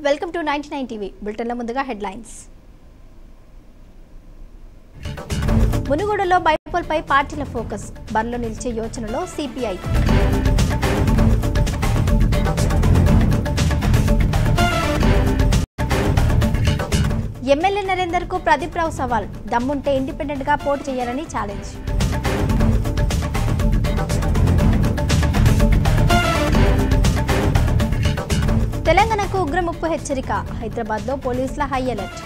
welcome to ninety nine TV బులెటిన్ల ముందుగా headlines మునుగోడులో బైపోల్పై పార్టీల ఫోకస్ బరిలో నిలిచే యోచనలో సిపిఐ ఎమ్మెల్యే నరేందర్ కు ప్రదీప్ రావు సవాల్ దమ్ముంటే ఇండిపెండెంట్ గా పోటీ చేయాలని ఛాలెంజ్ తెలంగాణకు ఉగ్ర ముప్పు హెచ్చరిక హైదరాబాద్ లో పోలీసుల హై అలర్ట్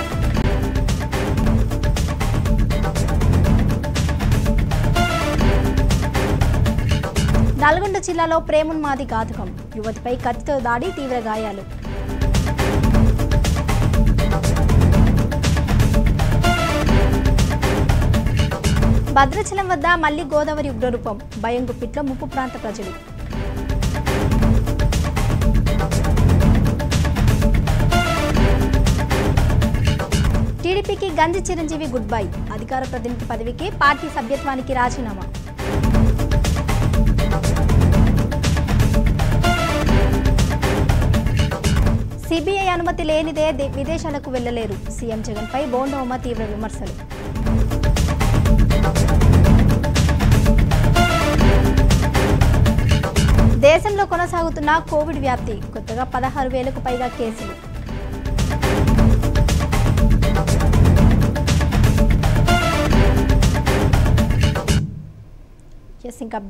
నల్గొండ జిల్లాలో ప్రేమోన్మాది ఘాతుకం యువతిపై కత్తితో దాడి తీవ్ర గాయాలు భద్రాచలం వద్ద మళ్లీ గోదావరి ఉగ్రరూపం భయం గుప్పిట్లో ముప్పు ప్రాంత ప్రజలు టీడీపీకి గంజి చిరంజీవి గుడ్ బై అధికార ప్రతినిధి పదవికి పార్టీ సభ్యత్వానికి రాజీనామా సిబిఐ అనుమతి లేనిదే దే- విదేశాలకు వెళ్లలేరు సీఎం జగన్పై బోండోమ తీవ్ర విమర్శలు దేశంలో కొనసాగుతున్న కోవిడ్ వ్యాప్తి కొత్తగా పదహారు వేలకు పైగా కేసులు ఎస్ ఇంకా